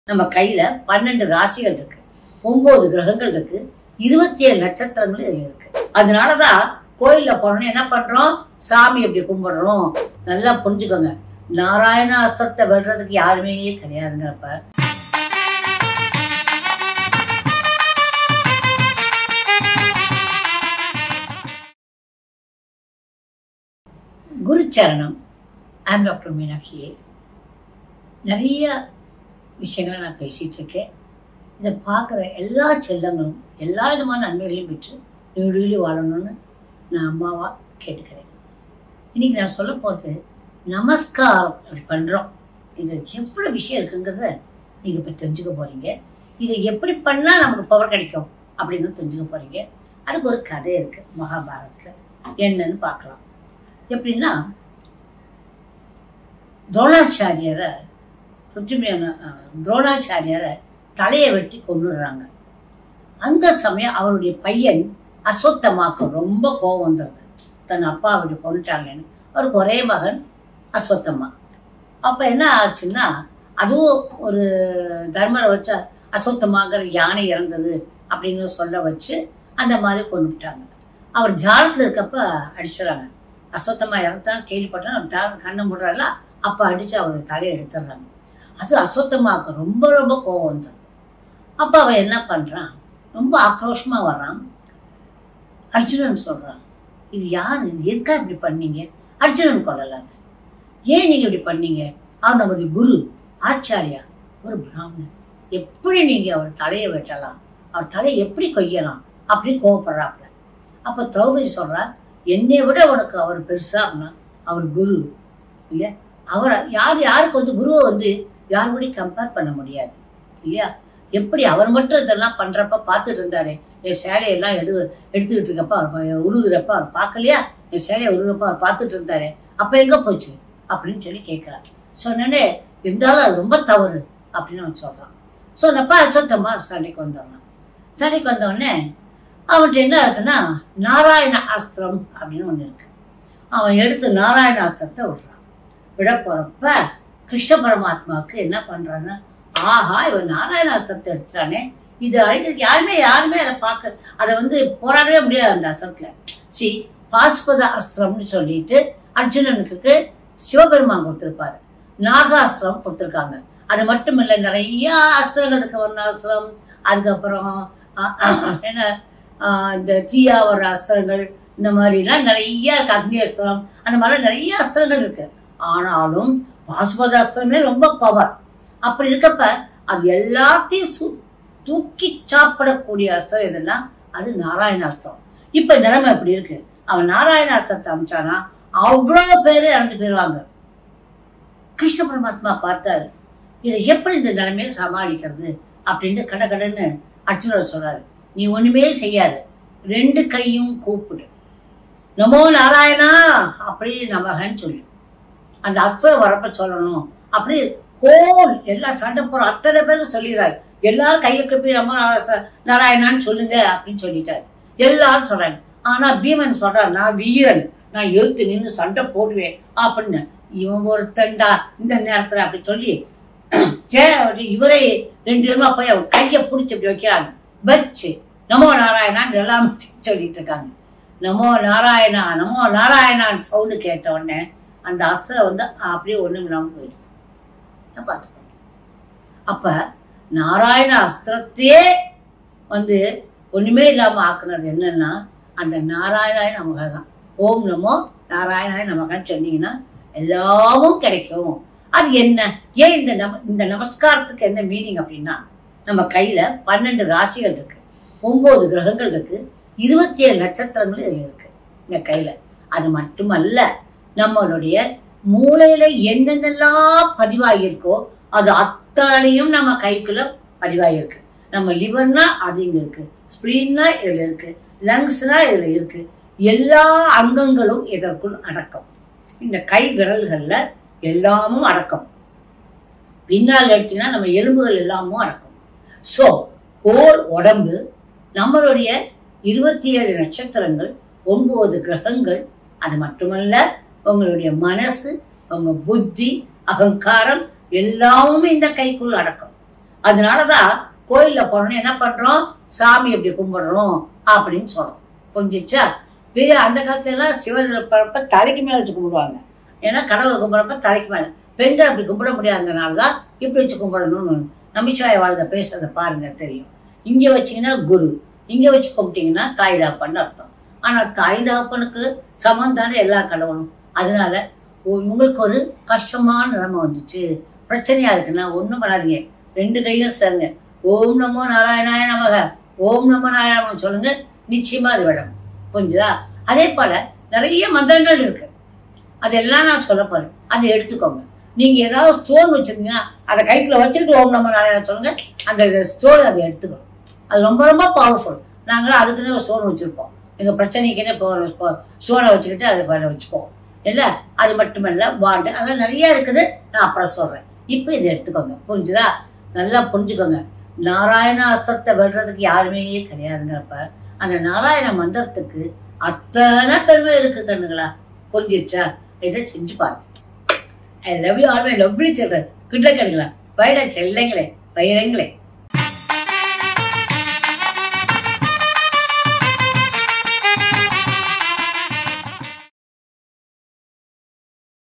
நம்ம கையில பன்னெண்டு ராசிகள் இருக்கு ஒன்பது கிரகங்கள் இருக்கு இருபத்தி ஏழு நட்சத்திரங்கள் இதுல இருக்கு அதனாலதான் கோயில்ல போனோம்னா என்ன பண்றோம் சாமி எப்படி கும்பிடுறோம் நல்லா புரிஞ்சுக்கோங்க நாராயண அஸ்திரத்தை வெல்றதுக்கு யாருமே கிடையாதுங்கிறப்ப குருச்சரணம் ஐம் டாக்டர் மீனாட்சி நிறைய விஷயங்களை நான் பேசிட்டு இருக்கேன் இதை பார்க்குற எல்லா செல்லங்களும் எல்லா விதமான நன்மைகளையும் பெற்று நீடுகளி வாழணும்னு நான் அம்மாவா கேட்டுக்கிறேன் இன்னைக்கு நான் சொல்ல போகிறது நமஸ்காரம் அப்படி பண்ணுறோம் இது எவ்வளோ விஷயம் இருக்குங்கிறத நீங்கள் இப்போ தெரிஞ்சுக்க போகிறீங்க இதை எப்படி பண்ணால் நமக்கு பவர் கிடைக்கும் அப்படின்னு தெரிஞ்சுக்க போகிறீங்க அதுக்கு ஒரு கதை இருக்குது மகாபாரதத்தில் என்னன்னு பார்க்கலாம் எப்படின்னா துரோணாச்சாரியரை பிருத்திவியான துரோணாச்சாரியரை தலையை வெட்டி கொண்டுடுறாங்க அந்த சமயம் அவருடைய பையன் அஸ்வத்தமாக்கு ரொம்ப கோபம் வந்துடுது தன் அப்பா அப்படி கொண்டுட்டாங்கன்னு அவருக்கு ஒரே மகன் அஸ்வத்தம்மா அப்போ என்ன ஆச்சுன்னா அதுவும் ஒரு தர்மரை வச்ச அஸ்வத்தமாங்கிற யானை இறந்தது அப்படின்னு சொல்ல வச்சு அந்த மாதிரி கொண்டுட்டாங்க அவர் தியானத்தில் இருக்கப்ப அடிச்சிடறாங்க அஸ்வத்தமா இறந்தான் கேள்விப்பட்டா அவர் தியானம் கண்ணை முடுறாருல அப்போ அடிச்சு அவர் தலையை எடுத்துடுறாங்க அது அஸ்வத்தமாக்கு ரொம்ப ரொம்ப கோவம் வந்தது அப்போ அவன் என்ன பண்ணுறான் ரொம்ப ஆக்ரோஷமா வர்றான் அர்ஜுனன் சொல்றான் இது யார் இது எதுக்காக இப்படி பண்ணீங்க அர்ஜுனன் கொள்ளலாத ஏன் நீங்க இப்படி பண்ணீங்க அவர் நம்முடைய குரு ஆச்சாரியா ஒரு பிராமணன் எப்படி நீங்க அவர் தலையை வெட்டலாம் அவர் தலையை எப்படி கொய்யலாம் அப்படின்னு கோவப்படுறாப்புல அப்ப திரௌபதி சொல்றா என்னை விட உனக்கு அவர் பெருசா அப்படின்னா அவர் குரு இல்லையா அவர் யார் யாருக்கு வந்து குருவை வந்து யார் கூடயும் கம்பேர் பண்ண முடியாது இல்லையா எப்படி அவர் மட்டும் இதெல்லாம் பண்றப்ப பார்த்துட்டு இருந்தாரு என் சேலையெல்லாம் எடு எடுத்துக்கிட்டு இருக்கப்ப அவர் உருகுறப்ப அவர் பார்க்கலையா என் சேலையை உருகுறப்ப அவர் பார்த்துட்டு இருந்தாரு அப்ப எங்க போச்சு அப்படின்னு சொல்லி கேட்கிறார் சொன்னே இருந்தாலும் அது ரொம்ப தவறு அப்படின்னு அவன் சொல்றான் சொன்னப்ப அச்சத்தம்மா சண்டைக்கு வந்துடுறான் சண்டைக்கு வந்தவுடனே அவன்கிட்ட என்ன இருக்குன்னா நாராயண அஸ்திரம் அப்படின்னு ஒன்று இருக்கு அவன் எடுத்து நாராயண அஸ்திரத்தை விடுறான் விட போறப்ப கிருஷ்ண பரமாத்மாவுக்கு என்ன பண்றான்னா ஆஹா இவன் நாராயணாஸ்திரத்தை எடுத்துட்டானே இது அழிக்கிறதுக்கு யாருமே யாருமே அதை பார்க்க அதை வந்து போராடவே முடியாது அந்த அஸ்திரத்துல சி பாஸ்பத அஸ்திரம்னு சொல்லிட்டு அர்ஜுனனுக்கு சிவபெருமான் கொடுத்திருப்பாரு நாகாஸ்திரம் கொடுத்திருக்காங்க அது மட்டும் இல்லை நிறைய அஸ்திரங்கள் இருக்கு வர்ணாஸ்திரம் அதுக்கப்புறம் என்ன இந்த தீயாவர அஸ்திரங்கள் இந்த மாதிரிலாம் நிறைய இருக்கு அக்னி அஸ்திரம் அந்த மாதிரிலாம் நிறைய அஸ்திரங்கள் இருக்கு ஆனாலும் பாசுபத அஸ்திரமே ரொம்ப பவர் அப்படி இருக்கப்ப அது எல்லாத்தையும் சு தூக்கி சாப்பிடக்கூடிய அஸ்திரம் எதுன்னா அது நாராயணாஸ்திரம் இப்ப நிலைமை எப்படி இருக்கு அவன் நாராயணாஸ்திரத்தை அமிச்சானா அவ்வளோ பேரு இறந்து போயிடுவாங்க கிருஷ்ண பரமாத்மா பார்த்தாரு இதை எப்படி இந்த நிலைமையை சமாளிக்கிறது அப்படின்னு கட கடன்னு அர்ஜுனர் சொல்றாரு நீ ஒண்ணுமே செய்யாது ரெண்டு கையும் கூப்பிடு நமோ நாராயணா அப்படி நமகன்னு சொல்லு அந்த அஸ்திரம் வரப்ப சொல்லணும் அப்படி ஹோல் எல்லா சண்டை போற அத்தனை பேரும் சொல்லிடுறாரு எல்லாரும் கையை கப்பி அம்மா நாராயணான்னு சொல்லுங்க அப்படின்னு சொல்லிட்டாரு எல்லாரும் சொல்றாங்க ஆனா பீமன் சொல்றான் நான் வீரன் நான் எழுத்து நின்று சண்டை போடுவேன் அப்படின்னு இவன் ஒருத்தண்டா இந்த நேரத்துல அப்படி சொல்லி சே இவரே ரெண்டு பேருமா போய் அவன் கையை பிடிச்சி அப்படி வைக்கிறாங்க வச்சு நமோ நாராயணான்னு எல்லாம் சொல்லிட்டு இருக்காங்க நமோ நாராயணா நமோ நாராயணான்னு சவுண்டு கேட்ட உடனே அந்த அஸ்திரம் வந்து அப்படியே ஒண்ணும் இல்லாமல் போயிடுது பார்த்துக்கணும் அப்ப நாராயண அஸ்திரத்தையே வந்து ஒண்ணுமே இல்லாம ஆக்குனது என்னன்னா அந்த நாராயணாய நமக தான் ஓம் நமோ நாராயணாய நமகான்னு சொன்னீங்கன்னா எல்லாமும் கிடைக்கும் அது என்ன ஏன் இந்த நம இந்த நமஸ்காரத்துக்கு என்ன மீனிங் அப்படின்னா நம்ம கையில பன்னெண்டு ராசிகள் இருக்கு ஒன்பது கிரகங்கள் இருக்கு இருபத்தி ஏழு நட்சத்திரங்கள் இதுல இருக்கு இந்த கையில அது மட்டுமல்ல நம்மளுடைய மூளையில என்னென்னலாம் பதிவாகியிருக்கோ அது அத்தனையும் நம்ம கைக்குள்ள பதிவாகிருக்கு நம்ம லிவர்னா அது இங்க இருக்கு ஸ்பிளீன்னா இதுல இருக்கு லங்ஸ்னா இதுல இருக்கு எல்லா அங்கங்களும் இதற்குள் அடக்கம் இந்த கை விரல்கள்ல எல்லாமும் அடக்கம் பின்னால் எடுத்தீங்கன்னா நம்ம எலும்புகள் எல்லாமும் அடக்கம் ஸோ ஹோல் உடம்பு நம்மளுடைய இருபத்தி ஏழு நட்சத்திரங்கள் ஒன்பது கிரகங்கள் அது மட்டுமல்ல உங்களுடைய மனசு உங்க புத்தி அகங்காரம் எல்லாமே இந்த கைக்குள் அடக்கம் அதனாலதான் கோயில்ல போனோம்னு என்ன பண்றோம் சாமி எப்படி கும்பிடுறோம் அப்படின்னு சொல்றோம் புரிஞ்சிச்சா பெரிய அந்த காலத்துல எல்லாம் சிவன் பிறப்ப தலைக்கு மேல வச்சு கும்பிடுவாங்க ஏன்னா கடவுள் கும்பிட்றப்ப தலைக்கு மேல பெண்கள் அப்படி கும்பிட முடியாதனால தான் இப்படி வச்சு கும்பிடணும்னு நம்பிச்சுவாய வாழ்க்கை பேசுறத பாருங்க தெரியும் இங்க வச்சீங்கன்னா குரு இங்க வச்சு கும்பிட்டீங்கன்னா தாய் தாப்பன்னு அர்த்தம் ஆனா தாய் தாப்பனுக்கு சமம் தானே எல்லா கடவுளும் அதனால உ- உங்களுக்கு ஒரு கஷ்டமான நிலைமை வந்துச்சு பிரச்சனையா இருக்குன்னா ஒண்ணும் பண்ணாதீங்க ரெண்டு கையும் சேருங்க ஓம் நமோ நாராயணாய நமக ஓம் நமோ நாராயணம் சொல்லுங்க நிச்சயமா அது விடும் புரிஞ்சுதா அதே போல நிறைய மந்திரங்கள் இருக்கு அதெல்லாம் நான் சொல்ல போறேன் அதை எடுத்துக்கோங்க நீங்க ஏதாவது ஸ்டோன் வச்சிருந்தீங்கன்னா அதை கைக்குள்ள வச்சுட்டு ஓம் நமோ நாராயணம் சொல்லுங்க அந்த ஸ்டோன் அதை எடுத்துக்கணும் அது ரொம்ப ரொம்ப பவர்ஃபுல் நாங்களும் அதுக்குன்னே ஒரு ஸ்டோன் வச்சிருப்போம் எங்க பிரச்சனைக்குன்னே இப்போ ஸ்டோனை வச்சுக்கிட்டு அதை பண்ண வச்சுப்போம் இல்ல அது மட்டுமல்ல பாண்டு அதெல்லாம் நிறைய இருக்குது நான் அப்புறம் சொல்றேன் இப்போ இதை எடுத்துக்கோங்க புரிஞ்சுதா நல்லா புரிஞ்சுக்கோங்க நாராயண அஸ்திரத்தை வெல்றதுக்கு யாருமே கிடையாதுங்கிறப்ப அந்த நாராயண மந்திரத்துக்கு அத்தனை பெருமை இருக்கு கண்ணுங்களா புரிஞ்சிருச்சா இதை செஞ்சு பாருங்க I love you all my lovely children good luck கண்ணுங்களா பைடா செல்லைங்களே பயிரங்களே